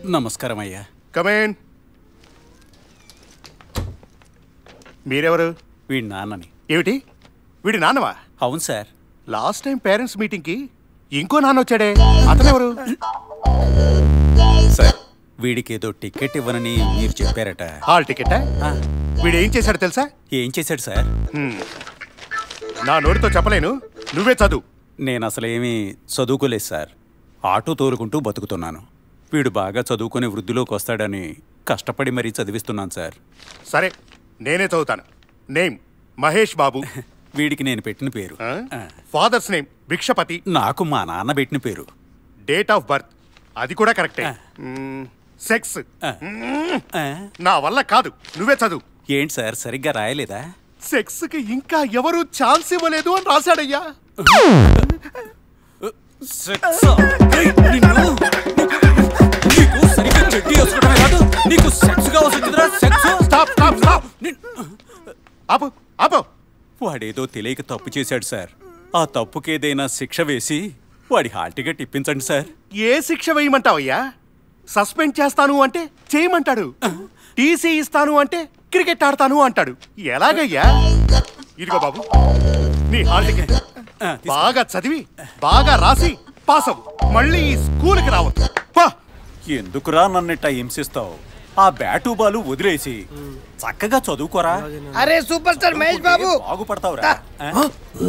నమస్కారం అయ్యా కమేన్ మీరెవరు వీడి నాన్నని ఏమిటి వీడి నాన్నవా అవును సార్ లాస్ట్ టైం పేరెంట్స్ మీటింగ్కి ఇంకో నాన్న వచ్చాడే అతనెవరు సార్ వీడికి ఏదో టికెట్ ఇవ్వనని మీరు చెప్పారట హాల్ టికెట్ వీడు ఏం చేశాడు తెలుసా ఏం చేశాడు సార్ హ్మ్. నా నోటితో చెప్పలేను నువ్వే చదువు నేను అసలు ఏమీ చదువుకోలేదు సార్ ఆటో తోలుకుంటూ బతుకుతున్నాను వీడు బాగా చదువుకుని వృద్ధిలోకి వస్తాడని కష్టపడి మరీ చదివిస్తున్నాను సార్ సరే నేనే చదువుతాను నేమ్ మహేష్ బాబు వీడికి నేను పెట్టిన పేరు ఫాదర్స్ నేమ్ భిక్షపతి నాకు మా నాన్న పెట్టిన పేరు డేట్ ఆఫ్ బర్త్ అది కూడా కరెక్టే సెక్స్ నా వల్ల కాదు నువ్వే చదువు ఏంటి సార్ సరిగ్గా రాయలేదా సెక్స్ కి ఇంకా ఎవరు ఛాన్స్ ఇవ్వలేదు అని రాశాడయ్యా నీకు సరిగ్గా చెడ్డీ వేసుకోవడమే కాదు నీకు సెక్స్ కావాల్సి వచ్చిందిరా సెక్స్ స్టాప్ స్టాప్ స్టాప్ ఆపు ఆపు వాడేదో తెలియక తప్పు చేశాడు సార్ ఆ తప్పుకి ఏదైనా శిక్ష వేసి వాడి హాల్ టికెట్ ఇప్పించండి సార్ ఏ శిక్ష వేయమంటావయ్యా సస్పెండ్ చేస్తాను అంటే చేయమంటాడు టీసీ ఇస్తాను అంటే క్రికెట్ ఆడతాను అంటాడు ఎలాగయ్యా ఇదిగో బాబు నీ హాల్ టికెట్ బాగా చదివి బాగా రాసి పాస్ అవ్వు మళ్ళీ ఈ స్కూల్కి రావద్దు పా ఎందుకురా నన్నిట్ట హింసిస్తావు ఆ బ్యాటు బాలు వదిలేసి చక్కగా చదువుకోరా అరే సూపర్ స్టార్ మహేష్ బాబు బాగుపడతావురా ఆ?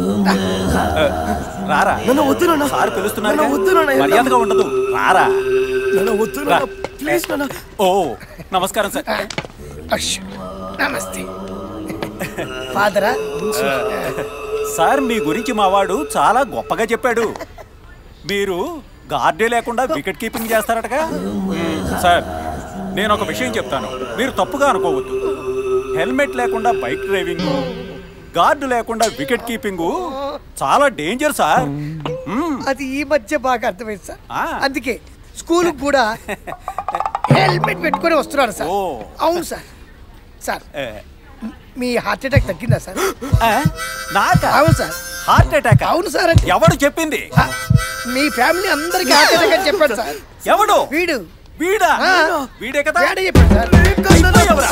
రారా నన్ను వద్దు నాన్న. సార్ పిలుస్తున్నారు నన్ను వద్దు నాన్న. మర్యాదగా ఉండదు రారా నన్ను వద్దు రా. ప్లీజ్ నాన్న ఓ నమస్కారం సార్ నమస్తే ఫాదరా సార్ మీ గురించి మావాడు చాలా గొప్పగా చెప్పాడు మీరు గార్డే లేకుండా వికెట్ కీపింగ్ చేస్తారటగా సార్ నేను ఒక విషయం చెప్తాను మీరు తప్పుగా అనుకోవద్దు హెల్మెట్ లేకుండా బైక్ డ్రైవింగ్ గార్డు లేకుండా వికెట్ కీపింగ్ చాలా డేంజర్ సార్ అది ఈ మధ్య బాగా అర్థమైంది సార్ ఆ. అందుకే స్కూల్ కూడా హెల్మెట్ పెట్టుకొని వస్తున్నారు సార్ ఓ. అవును సార్ సార్ మీ హార్ట్ అటాక్ తగ్గిందా సార్ నాకా అవును సార్ హార్ట్ అటాక్ అవును సార్ అంటే ఎవడు చెప్పింది మీ ఫ్యామిలీ అందరికి హార్ట్ అటాక్ అని చెప్పాడు సార్ ఎవడు వీడు వీడా ఆ. వీడే కదా వీడే చెప్పాడు సార్ ఎవరా?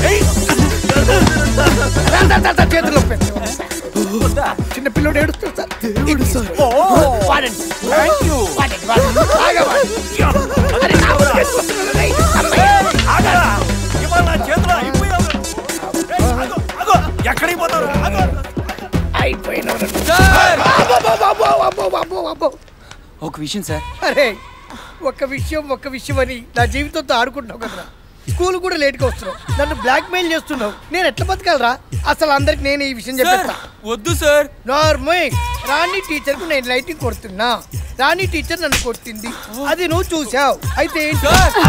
రా, రా, రా, రా, చేతులు నొప్పేస్తాయి. చిన్న పిల్లోడు ఏడుస్తాడు సార్ ఇది సార్ ఓ వాడండి థ్యాంక్ యూ వాడండి వాడండి. బాగా వాడండి. అరే, నా ఊరు తీసుకొస్తున్నాను, రేయ్. అమ్మాయి. ఆగరా ఇవాళ నా చేతిలో అయిపోయావు ఏయ్, ఆగు, ఆగు. ఎక్కడికి పోతారు ఆగు. అయిపోయినవరు. అబ్బో, అబ్బో, అబ్బో, అబ్బో, అబ్బో. ఒక విషయం సార్ అరే ఒక్క విషయం ఒక్క విషయం అని నా జీవితంతో ఆడుకుంటున్నావు కదరా స్కూల్ కూడా లేట్గా వస్తున్నావు నన్ను బ్లాక్ మెయిల్ చేస్తున్నావు నేను ఎట్లా బతకాలరా అసలు అందరికి నేను ఈ విషయం చెప్పేస్తా వద్దు సార్ నార్మల్ రాణి టీచర్ కు నేను లైటింగ్ కొడుతున్నా రాణి టీచర్ నన్ను కొట్టింది అది నువ్వు చూసావు అయితే ఏంటి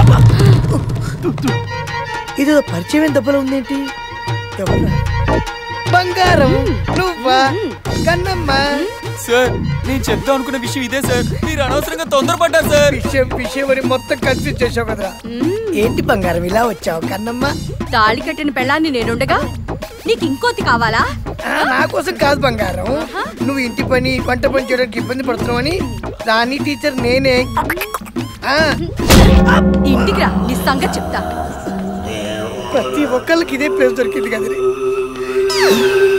ఇది పరిచయం దెబ్బలు ఉందేంటి ఎవరురా? బంగారం నువ్వా కన్నమ్మ సార్ నేను చెప్దాం అనుకున్న విషయం ఇదే సార్ మీరు అనవసరంగా తొందరపడ్డారు సార్ విషయం విషయం అని మొత్తం కన్ఫ్యూజ్ చేసావు కదరా ఏంటి బంగారం ఇలా వచ్చావు కన్నమ్మ తాళి కట్టిన పెళ్ళాన్ని నేనుండగా నీకు ఇంకోతి కావాలా ఆ, నా కోసం కాదు బంగారం నువ్వు ఇంటి పని వంట పని చేయడానికి ఇబ్బంది పడుతున్నావని రాణి టీచర్ నేనే ఆ, ఇంటికి రా నీ సంగతి చెప్తా ప్రతి ఒక్కళ్ళకి ఇదే ప్లేస్ దొరికింది కదరే